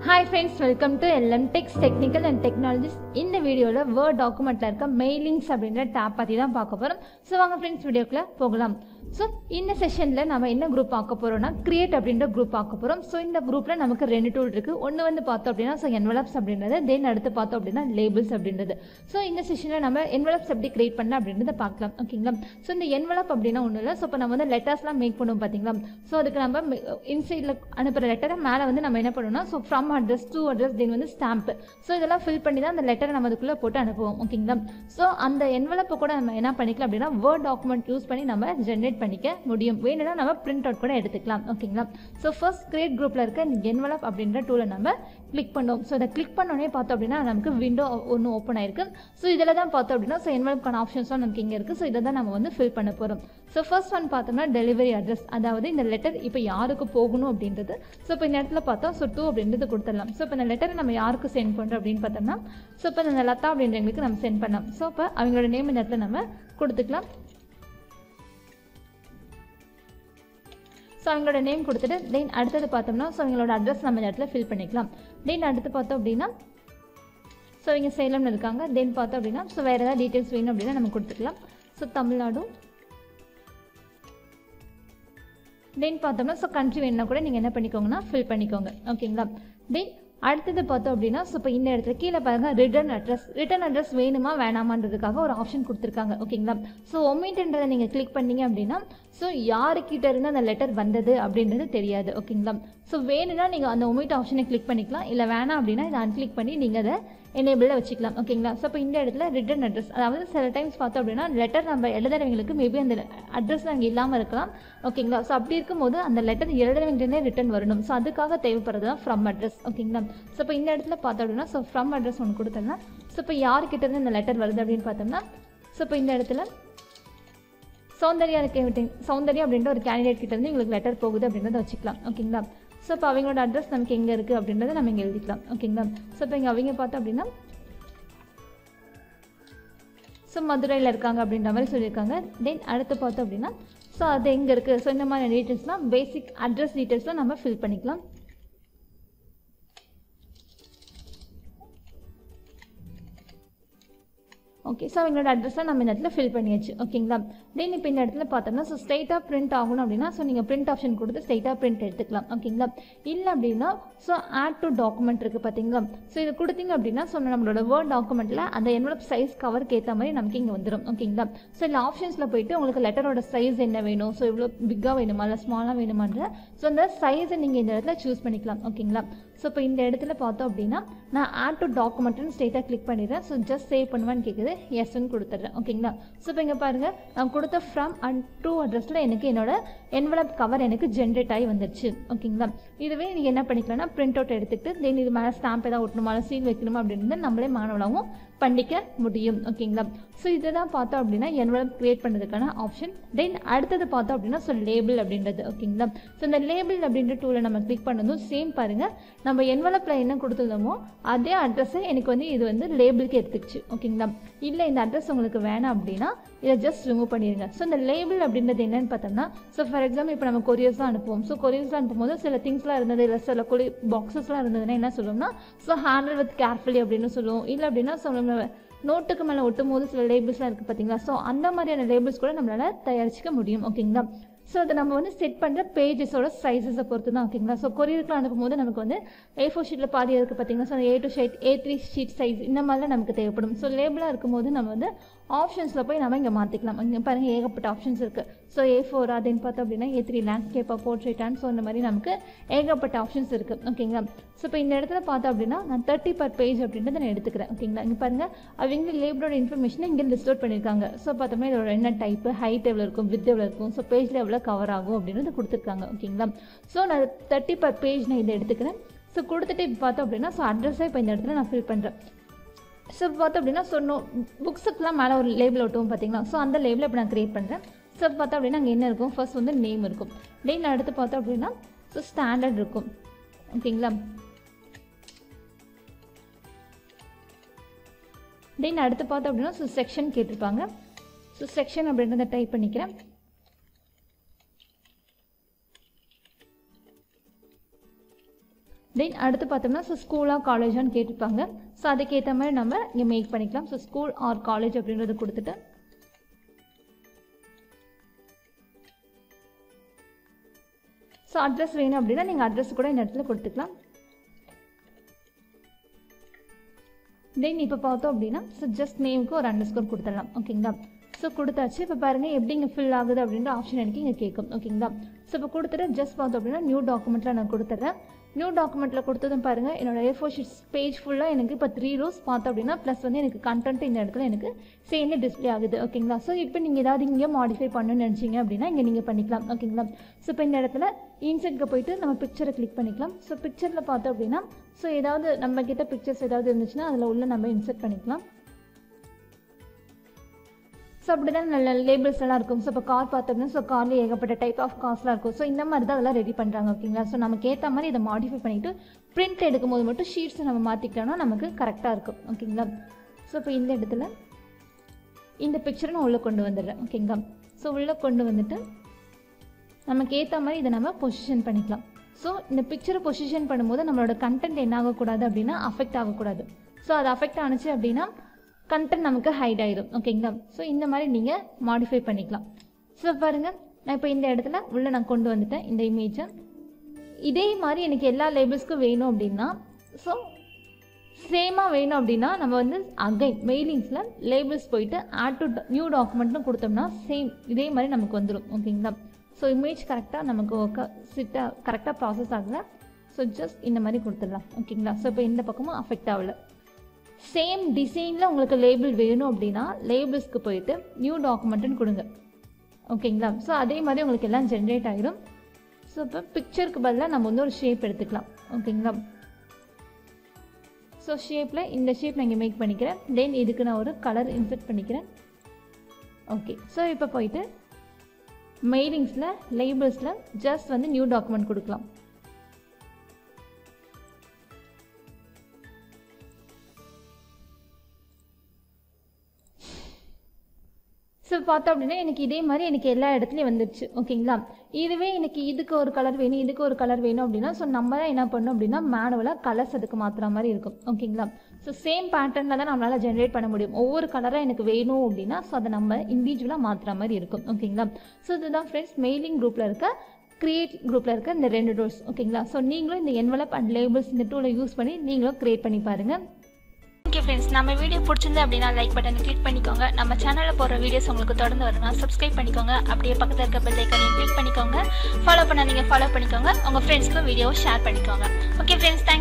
hi friends welcome to LM techs technical and technologies இந்த வீடியோவில் word டாக்குமெண்ட்டில் இருக்க மெயிலிங்ஸ் அப்படின்ற டேப் பற்றி தான் பார்க்க போகிறோம் ஸோ வாங்க ஃப்ரெண்ட்ஸ் வீடியோக்குள்ளே போகலாம் ஸோ இந்த செஷனில் நம்ம என்ன குரூப் பார்க்க போகிறோம்னா கிரியேட் அப்படின்ற குரூப் பார்க்க போகிறோம் ஸோ இந்த குரூப்பில் நமக்கு ரெண்டு டூல் இருக்குது ஒன்று வந்து பார்த்தோம் அப்படின்னா ஸோ என்வலப்ஸ் அப்படின்றது தென் அடுத்து பார்த்தோம் அப்படின்னா லேபிள்ஸ் அப்படின்றது ஸோ இந்த செஷனில் நம்ம என்வலப்ஸ் எப்படி கிரியேட் பண்ணலாம் அப்படின்றத பார்க்கலாம் ஓகேங்களா ஸோ இந்த என்வலப் அப்படின்னா ஒன்றும் இல்லை ஸோ இப்போ நம்ம வந்து லெட்டர்ஸ்லாம் மேக் பண்ணுவோம் பார்த்தீங்களா ஸோ அதுக்கு நம்ம இன்சைடில் அனுப்புகிற லெட்டரை மேலே வந்து நம்ம என்ன பண்ணுவோம்னா so from address to address then வந்து ஸ்டாம்ப் ஸோ இதெல்லாம் ஃபில் பண்ணி தான் அந்த லெட்டரை நம்ம அதுக்குள்ளே போட்டு அனுப்புவோம் ஓகேங்களா ஸோ அந்த என்வலப்பை கூட நம்ம என்ன பண்ணிக்கலாம் அப்படின்னா வேர்ட் டாக்குமெண்ட் யூஸ் பண்ணி நம்ம ஜென்ரேட் பண்ணிக்க முடியும் வேணும்னா நம்ம பிரிண்ட் அவுட் கூட எடுத்துக்கலாம் ஓகேங்களா ஸோ ஃபர்ஸ்ட் கிரியேட் குரூப்பில் இருக்க இந்த என்வலப் அப்படின்ற டூலை நம்ம கிளிக் பண்ணோம் ஸோ இதை கிளிக் பண்ணோடனே பார்த்தோம் அப்படின்னா நமக்கு விண்டோ ஒன்று ஓப்பன் ஆயிருக்கு ஸோ இதில் தான் பார்த்தோம் அப்படின்னா ஸோ என்வலப்கான ஆப்ஷன்ஸ்லாம் நமக்கு இங்கே இருக்குது ஸோ இதை தான் நம்ம வந்து ஃபில் பண்ண போகிறோம் ஸோ ஃபர்ஸ்ட் ஒன் பார்த்தோம்னா டெலிவரி அட்ரஸ் அதாவது இந்த லெட்டர் இப்போ யாருக்கு போகணும் அப்படின்றது ஸோ இப்போ இந்த இடத்துல பார்த்தோம் ஸோ டூ அப்படின்றது கொடுத்துடலாம் ஸோ இப்போ இந்த லெட்டரை நம்ம யாருக்கு சென்ட் பண்ணுறோம் அப்படின்னு பார்த்தோம்னா ஸோ இப்போ இந்த லதா அப்படின்றவங்களுக்கு நம்ம சென்ட் பண்ணலாம் ஸோ இப்போ அவங்களோட நேம் இந்த இடத்துல நம்ம கொடுத்துக்கலாம் ஸோ அவங்களோட நேம் கொடுத்துட்டு தென் அடுத்தது பார்த்தோம்னா ஸோ அவங்களோட அட்ரஸ் நம்ம இந்த இடத்துல ஃபில் பண்ணிக்கலாம் தென் அடுத்து பார்த்தோம் அப்படின்னா ஸோ இவங்க சேலம்னு இருக்காங்க தென் பார்த்தோம் அப்படின்னா ஸோ வேறு ஏதாவது டீட்டெயில்ஸ் வேணும் அப்படின்னா நம்ம கொடுத்துக்கலாம் ஸோ தமிழ்நாடு தென் பார்த்தோம்னா ஸோ கண்ட்ரி வேணும்னா கூட நீங்கள் என்ன பண்ணிக்கோங்கன்னா ஃபில் பண்ணிக்கோங்க ஓகேங்களா தென் அடுத்தது பார்த்தோம் அப்படின்னா ஸோ இப்போ இந்த இடத்துல கீழே பாருங்க ரிட்டர்ன் அட்ரஸ் ரிட்டர்ன் அட்ரஸ் வேணுமா வேணாமான்றதுக்காக ஒரு ஆப்ஷன் கொடுத்துருக்காங்க ஓகேங்களா ஸோ ஒமிட்ன்றதை நீங்கள் கிளிக் பண்ணீங்க அப்படின்னா ஸோ யாருக்கிட்ட இருந்து அந்த லெட்டர் வந்தது அப்படின்றது தெரியாது ஓகேங்களா ஸோ வேணும்னா நீங்கள் அந்த ஒமிட் ஆப்ஷனை கிளிக் பண்ணிக்கலாம் இல்லை வேணாம் அப்படின்னா இதை அன்கிளிக் பண்ணி நீங்கள் அதை எனேபிளில் வச்சுக்கலாம் ஓகேங்களா ஸோ இப்போ இந்த இடத்துல ரிட்டர்ன் அட்ரஸ் அதாவது சில டைம்ஸ் பார்த்தோம் அப்படின்னா லெட்டர் நம்ம எழுதுறவங்களுக்கு மேபி அந்த அட்ரஸ் அங்கே இல்லாமல் இருக்கலாம் ஓகேங்களா ஸோ அப்படி இருக்கும்போது அந்த லெட்டர் எழுதுறவங்கிட்டே ரிட்டர்ன் வரணும் ஸோ அதுக்காக தேவைப்படுறது தான் ஃப்ரம் அட்ரஸ் ஓகேங்களா ஸோ இப்போ இந்த இடத்துல பார்த்தோம் அப்படின்னா ஸோ ஃப்ரம் அட்ரஸ் ஒன்று கொடுத்தோம்னா ஸோ இப்போ யார்கிட்ட இருந்து இந்த லெட்டர் வருது அப்படின்னு பார்த்தோம்னா ஸோ இப்போ இந்த இடத்துல சௌந்தர்யா இருக்க சௌந்தர்யா அப்படின்ற ஒரு கேண்டிடேட் கிட்ட இருந்து உங்களுக்கு லெட்டர் போகுது அப்படின்றத வச்சுக்கலாம் ஓகேங்களா ஸோ இப்போ அவங்களோட அட்ரஸ் நமக்கு எங்கே இருக்குது அப்படின்றத நம்ம இங்கே எழுதிக்கலாம் ஓகேங்களா ஸோ இப்போ இங்கே அவங்க பார்த்தோம் அப்படின்னா ஸோ மதுரையில் இருக்காங்க அப்படின்ற மாதிரி சொல்லியிருக்காங்க தென் அடுத்து பார்த்தோம் அப்படின்னா ஸோ அது எங்கே இருக்குது ஸோ இந்த மாதிரி டீட்டெயில்ஸ்லாம் பேசிக் அட்ரஸ் டீட்டெயில்ஸ்லாம் நம்ம ஃபில் பண்ணிக்கலாம் ஓகே ஸோ அவங்களோட அட்ரஸை நம்ம இந்த இடத்துல ஃபில் பண்ணியாச்சு ஓகேங்களா தென் இப்போ இந்த இடத்துல பார்த்தோம்னா ஸோ ஸ்ட்ரைட்டாக பிரிண்ட் ஆகணும் அப்படின்னா ஸோ நீங்கள் பிரிண்ட் ஆப்ஷன் கொடுத்து ஸ்ட்ரைட்டாக பிரிண்ட் எடுத்துக்கலாம் ஓகேங்களா இல்லை அப்படின்னா ஸோ ஆட் டு டாக்குமெண்ட் இருக்குது பார்த்தீங்களா ஸோ இது கொடுத்தீங்க அப்படின்னா ஸோ நம்மளோட வேர்ட் டாக்குமெண்ட்டில் அந்த என்வலப் சைஸ் கவருக்கு ஏற்ற மாதிரி நமக்கு இங்கே வந்துடும் ஓகேங்களா ஸோ இல்லை ஆப்ஷன்ஸில் போயிட்டு உங்களுக்கு லெட்டரோட சைஸ் என்ன வேணும் ஸோ இவ்வளோ பிக்காக வேணுமா இல்லை ஸ்மாலாக வேணுமான்ற ஸோ அந்த சைஸை நீங்கள் இந்த இடத்துல சூஸ் பண்ணிக்கலாம் ஓகேங்களா ஸோ இப்போ இந்த இடத்துல பார்த்தோம் அப்படின்னா நான் ஆட் டு டாக்குமெண்ட்னு ஸ்ட்ரெயிட்டாக கிளிக் பண்ணிடுறேன் ஸோ ஜஸ்ட் சேவ் பண்ணுவான்னு கேட்குது எஸ்ன்னு கொடுத்துட்றேன் ஓகேங்களா ஸோ இப்போ இங்கே பாருங்கள் நான் கொடுத்த ஃப்ரம் அண்ட் டூ அட்ரஸில் எனக்கு என்னோட என்வலப் கவர் எனக்கு ஜென்ரேட் ஆகி வந்துருச்சு ஓகேங்களா இதுவே நீங்கள் என்ன பண்ணிக்கலாம்னா பிரிண்ட் அவுட் எடுத்துக்கிட்டு தென் இது மேலே ஸ்டாம்ப் ஏதாவது ஒட்டணுமா இல்லை சீல் வைக்கணுமா அப்படின்னு நம்மளே மாணவனாகவும் பண்ணிக்க முடியும் ஓகேங்களா ஸோ இதை தான் பார்த்தோம் அப்படின்னா என்வலப் கிரியேட் பண்ணுறதுக்கான ஆப்ஷன் தென் அடுத்தது பார்த்தோம் அப்படின்னா ஸோ லேபிள் அப்படின்றது ஓகேங்களா ஸோ இந்த லேபிள் அப்படின்ற டூலை நம்ம கிளிக் பண்ணதும் சேம் பாருங்கள் நம்ம என்வலப்பில் என்ன கொடுத்துருந்தோமோ அதே அட்ரஸை எனக்கு வந்து இது வந்து லேபிளுக்கு எடுத்துக்கிச்சு ஓகேங்களா இல்லை இந்த அட்ரஸ் உங்களுக்கு வேணாம் அப்படின்னா இதை ஜஸ்ட் ரிமூவ் பண்ணிடுங்க ஸோ இந்த லேபிள் அப்படின்றது என்னன்னு பார்த்தோம்னா ஸோ ஃபார் எக்ஸாம்பிள் இப்போ நம்ம கொரியர்ஸ் தான் அனுப்புவோம் ஸோ கொரியர்ஸ்லாம் அனுப்பும்போது சில திங்ஸ்லாம் இருந்தது இல்லை சில கொரி பாக்ஸஸ்லாம் இருந்ததுன்னா என்ன சொல்லுவோம்னா ஸோ ஹேண்டில் வித் கேர்ஃபுல்லி அப்படின்னு சொல்லுவோம் இல்லை அப்படின்னா ஸோ நம்ம நோட்டுக்கு மேலே ஒட்டும் போது சில லேபிள்ஸ்லாம் இருக்குது பார்த்தீங்களா ஸோ அந்த மாதிரியான லேபிள்ஸ் கூட நம்மளால் தயாரிச்சிக்க முடியும் ஓகேங்களா ஸோ அதை நம்ம வந்து செட் பண்ணுற பேஜஸோட சைஸஸை பொறுத்து தான் ஓகேங்களா ஸோ கொரியருக்குலாம் அனுப்பும்போது நமக்கு வந்து ஏ ஃபோர் ஷீட்டில் பாதி இருக்குது பார்த்தீங்கன்னா so A two sheet A three sheet size இந்த மாதிரிலாம் நமக்கு தேவைப்படும் ஸோ லேபிளாக இருக்கும்போது நம்ம வந்து ஆப்ஷன்ஸில் போய் நம்ம இங்கே மாற்றிக்கலாம் இங்கே பாருங்கள் ஏகப்பட்ட ஆப்ஷன்ஸ் இருக்குது ஸோ ஏ ஃபோர் அதுன்னு பார்த்தோம் அப்படின்னா ஏ த்ரீ லேண்ட்ஸ்கேப்பாக போர்ட்ரேட் அண்ட் ஸோ இந்த மாதிரி நமக்கு ஏகப்பட்ட ஆப்ஷன்ஸ் இருக்குது ஓகேங்களா ஸோ இப்போ இந்த இடத்துல பார்த்தோம் அப்படின்னா நான் தேர்ட்டி பர் பேஜ் அப்படின்றத நான் எடுத்துக்கிறேன் ஓகேங்களா இங்கே பாருங்கள் அவங்க லேபிளோட இன்ஃபர்மேஷனை இங்கே லிஸ்ட் அவுட் பண்ணியிருக்காங்க ஸோ பார்த்தோம்னா இதோட என்ன டைப்பு ஹைட் எவ்வளோ இருக்கும் வித் எவ்வளோ இருக்கும் ஸோ பேஜில் எவ்வளோ கவர் ஆகும் அப்படின்றது கொடுத்துருக்காங்க ஓகேங்களா ஸோ நான் தேர்ட்டி பர் பேஜ் நான் இதை எடுத்துக்கிறேன் ஸோ கொடுத்துட்டு இப்போ பார்த்தோம் அப்படின்னா ஸோ அட்ரஸை இப்போ இந்த இடத்துல நான் ஃபில் பண்ணுறேன் ஸோ பார்த்தோம் அப்படின்னா ஸோ நோ புக்ஸுக்குலாம் மேலே ஒரு லேபிள் ஒட்டுவோம் பார்த்தீங்களா ஸோ அந்த லேபிளை இப்போ நான் க்ரியேட் பண்ணுறேன் ஸோ பார்த்தோம் அப்படின்னா அங்கே என்ன இருக்கும் ஃபர்ஸ்ட் வந்து நேம் இருக்கும் தென் அடுத்து பார்த்தோம் அப்படின்னா ஸோ ஸ்டாண்டர்ட் இருக்கும் ஓகேங்களா தென் அடுத்து பார்த்தோம் அப்படின்னா ஸோ செக்ஷன் கேட்டிருப்பாங்க ஸோ செக்ஷன் அப்படின்றத டைப் பண்ணிக்கிறேன் தென் அடுத்து பார்த்தோம்னா ஸோ ஸ்கூலாக காலேஜான்னு கேட்டிருப்பாங்க ஸோ அதுக்கேற்ற மாதிரி நம்ம இங்கே மேக் பண்ணிக்கலாம் ஸோ ஸ்கூல் ஆர் காலேஜ் அப்படின்றத கொடுத்துட்டு ஸோ அட்ரஸ் வேணும் அப்படின்னா நீங்கள் அட்ரஸ் கூட இந்த இடத்துல கொடுத்துக்கலாம் தென் இப்போ பார்த்தோம் அப்படின்னா ஸோ ஜஸ்ட் நேமுக்கு ஒரு அண்டர் ஸ்கோர் கொடுத்துடலாம் ஓகேங்களா ஸோ கொடுத்தாச்சு இப்போ பாருங்கள் எப்படி இங்கே ஃபில் ஆகுது அப்படின்ற ஆப்ஷன் எனக்கு இங்கே கேட்கும் ஓகேங்களா ஸோ இப்போ கொடுத்துட்டு ஜஸ்ட் பார்த்தோம் அப்படின்னா நியூ டாக்குமெண்ட்டில் நான் கொடுத்துட்றேன் நியூ டாக்குமெண்ட்டில் கொடுத்ததும் பாருங்கள் என்னோட ஏ ஃபோர் ஷீட்ஸ் பேஜ் ஃபுல்லாக எனக்கு இப்போ த்ரீ ரோஸ் பார்த்தோம் அப்படின்னா ப்ளஸ் வந்து எனக்கு கண்டென்ட் இந்த இடத்துல எனக்கு சேர்ந்து டிஸ்பிளே ஆகுது ஓகேங்களா ஸோ இப்போ நீங்கள் ஏதாவது இங்கே மாடிஃபை பண்ணணும்னு நினச்சிங்க அப்படின்னா இங்கே நீங்கள் பண்ணிக்கலாம் ஓகேங்களா ஸோ இப்போ இந்த இடத்துல இன்செட்க்கு போயிட்டு நம்ம பிக்சரை கிளிக் பண்ணிக்கலாம் ஸோ பிக்சரில் பார்த்தோம் அப்படின்னா ஸோ ஏதாவது நம்ம கிட்ட பிக்சர்ஸ் ஏதாவது இருந்துச்சுன்னா அதில் உள்ள நம்ம இன்செர்ட் பண்ணிக்கலாம் ஸோ அப்படி தான் நல்ல லேபிள்ஸ் எல்லாம் இருக்கும் ஸோ இப்போ கார் பார்த்தோம்னா ஸோ காரில் ஏகப்பட்ட டைப் ஆஃப் கார்ஸ்லாம் இருக்கும் ஸோ இந்த மாதிரி தான் அதெல்லாம் ரெடி பண்ணுறாங்க ஓகேங்களா ஸோ நமக்கு ஏற்ற மாதிரி இதை மாடிஃபை பண்ணிவிட்டு பிரிண்ட் எடுக்கும்போது மட்டும் ஷீட்ஸை நம்ம மாற்றிக்கிட்டோம்னா நமக்கு கரெக்டாக இருக்கும் ஓகேங்களா ஸோ இப்போ இந்த இடத்துல இந்த பிக்சரை நான் உள்ளே கொண்டு வந்துடுறேன் ஓகேங்களா ஸோ உள்ளே கொண்டு வந்துட்டு நமக்கு ஏற்ற மாதிரி இதை நம்ம பொசிஷன் பண்ணிக்கலாம் ஸோ இந்த பிக்சரை பொசிஷன் பண்ணும்போது நம்மளோட கண்டென்ட் என்ன ஆகக்கூடாது அப்படின்னா அஃபெக்ட் ஆகக்கூடாது ஸோ அது அஃபெக்ட் ஆனுச்சு அப்படின்னா கண்டென்ட் நமக்கு ஹைட் ஆயிடும் ஓகேங்களா ஸோ இந்த மாதிரி நீங்கள் மாடிஃபை பண்ணிக்கலாம் ஸோ பாருங்கள் நான் இப்போ இந்த இடத்துல உள்ளே நான் கொண்டு வந்துட்டேன் இந்த இமேஜை இதே மாதிரி எனக்கு எல்லா லேபிள்ஸ்க்கும் வேணும் அப்படின்னா ஸோ சேமாக வேணும் அப்படின்னா நம்ம வந்து அகைன் மெயிலிங்ஸில் லேபிள்ஸ் போயிட்டு ஆட் டு நியூ டாக்குமெண்ட்னு கொடுத்தோம்னா சேம் இதே மாதிரி நமக்கு வந்துடும் ஓகேங்களா ஸோ இமேஜ் கரெக்டாக நமக்கு ஒர்க்காக சிட்டாக கரெக்டாக ப்ராசஸ் ஆகல ஸோ ஜஸ்ட் இந்த மாதிரி கொடுத்துடலாம் ஓகேங்களா ஸோ இப்போ இந்த பக்கமும் அஃபெக்ட் ஆகல சேம் டிசைனில் உங்களுக்கு லேபிள் வேணும் அப்படின்னா லேபிள்ஸ்க்கு போயிட்டு நியூ டாக்குமெண்ட்டுன்னு கொடுங்க ஓகேங்களா ஸோ அதே மாதிரி உங்களுக்கு எல்லாம் ஜென்ரேட் ஆகிடும் ஸோ இப்போ பிக்சருக்கு பதிலாக நம்ம வந்து ஒரு ஷேப் எடுத்துக்கலாம் ஓகேங்களா ஸோ ஷேப்பில் இந்த ஷேப் நான் இங்கே மேக் பண்ணிக்கிறேன் தென் இதுக்கு நான் ஒரு கலர் இன்செர்ட் பண்ணிக்கிறேன் ஓகே ஸோ இப்போ போயிட்டு மெயிலிங்ஸில் லேபிள்ஸில் ஜஸ்ட் வந்து நியூ டாக்குமெண்ட் கொடுக்கலாம் ஸோ பார்த்தோம் அப்படின்னா எனக்கு இதே மாதிரி எனக்கு எல்லா இடத்துலையும் வந்துடுச்சு ஓகேங்களா இதுவே எனக்கு இதுக்கு ஒரு கலர் வேணும் இதுக்கு ஒரு கலர் வேணும் அப்படின்னா ஸோ நம்ம தான் என்ன பண்ணணும் அப்படின்னா மேனுவலாக கலர்ஸ் அதுக்கு மாற்றுற மாதிரி இருக்கும் ஓகேங்களா ஸோ சேம் பேட்டர்னில் தான் நம்மளால் ஜென்ரேட் பண்ண முடியும் ஒவ்வொரு கலராக எனக்கு வேணும் அப்படின்னா ஸோ அதை நம்ம இண்டிவிஜுவலாக மாற்றுற மாதிரி இருக்கும் ஓகேங்களா ஸோ இதுதான் ஃப்ரெண்ட்ஸ் மெயிலிங் குரூப்பில் இருக்க கிரியேட் குரூப்பில் இருக்க இந்த ரெண்டு டோர்ஸ் ஓகேங்களா ஸோ நீங்களும் இந்த என்வலப் அண்ட் லேபிள்ஸ் இந்த டூலை யூஸ் பண்ணி நீங்களும் கிரியேட் பண்ணி பாருங்கள் ஓகே ஃப்ரெண்ட்ஸ் நம்ம வீடியோ பிடிச்சிருந்து அப்படின்னா லைக் பட்டனை கிளிக் பண்ணிக்கோங்க நம்ம சேனலில் போடுற வீடியோஸ் உங்களுக்கு தொடர்ந்து வரணும்னா சப்ஸ்கிரைப் பண்ணிக்கோங்க அப்படியே பக்கத்தில் இருக்க பெல் ஐக்கனையும் கிளிக் பண்ணிக்கோங்க ஃபாலோ பண்ண நீங்கள் ஃபாலோ பண்ணிக்கோங்க உங்கள் ஃப்ரெண்ட்ஸ்க்கும் வீடியோவை ஷேர் பண்ணிக்கோங்க ஓகே ஃப்ரெண்ட்ஸ்